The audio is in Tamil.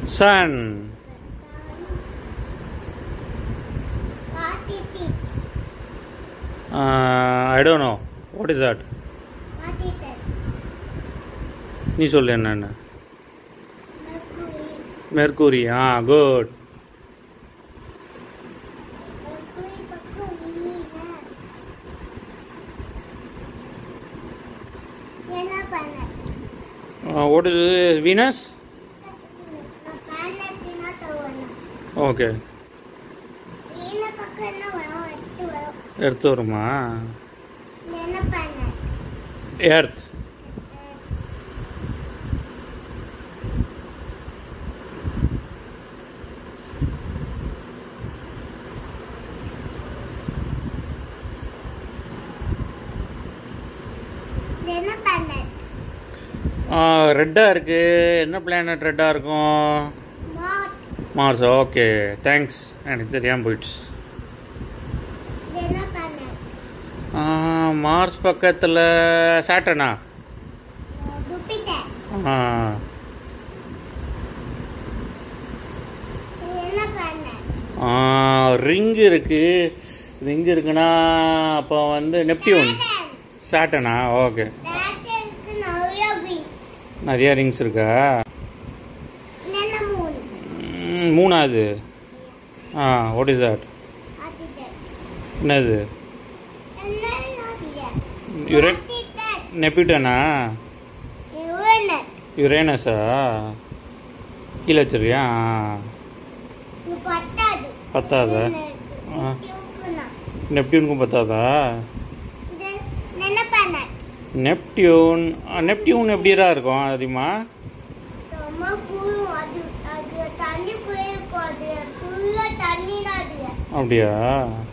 Sun What is it? I don't know what is that What is that? நீ சொல்லு என்னென்ன Mercury. மெர்குரி ஆ குட் Mercury பக்கம் வீணா. என்ன பண்ண வாட் இஸ் வீனஸ் நான் பண்ணத்தினா தவணும் ஓகே வீண பக்கம் என்ன வரும் எட்டு வரும் எடுத்து வருமா என்ன பண்ண எர்த் என்ன பண்ண ரெட்டாக இருக்குது என்ன பிளானட் ரெட்டாக இருக்கும் மாட் மார்ஸ் ஓகே தேங்க்ஸ் எனக்கு தெரியாமல் போயிடுச்சு என்ன பண்ண ஆ, மார்ஸ் பக்கத்தில் சாட்டனா துப்பிட்டேன் ஆ என்ன பண்ண ரிங் இருக்கு ரிங் இருக்குன்னா அப்போ வந்து நெப்டியூன் சாட்டனா ஓகே டேட்டருக்கு நிறைய வீண் நிறைய ரிங்ஸ் இருக்கா என்ன மூணு ம், மூணாவது ஆ வாட் இஸ் தட் ஆத்திட்டேன் என்னது என்ன ஆத்திட்டேன் யுரே ஆத்திட்டேன் நெப்டியூட்டனா யுவனட் யுரேனஸா கீழே வச்சிருக்கியா இது பத்தாது பத்தாதா ஆ. நெப்டியூனுக்கும் பத்தாதா இது என்ன பண்ண நெப்டியூன் ஆ, நெப்டியூன் எப்படிடா இருக்கும் அதிகமா ரொம்ப புழும் அது அது தண்ணி குறையும் அது ஃபுல்லாக தண்ணி தான் அது அப்படியா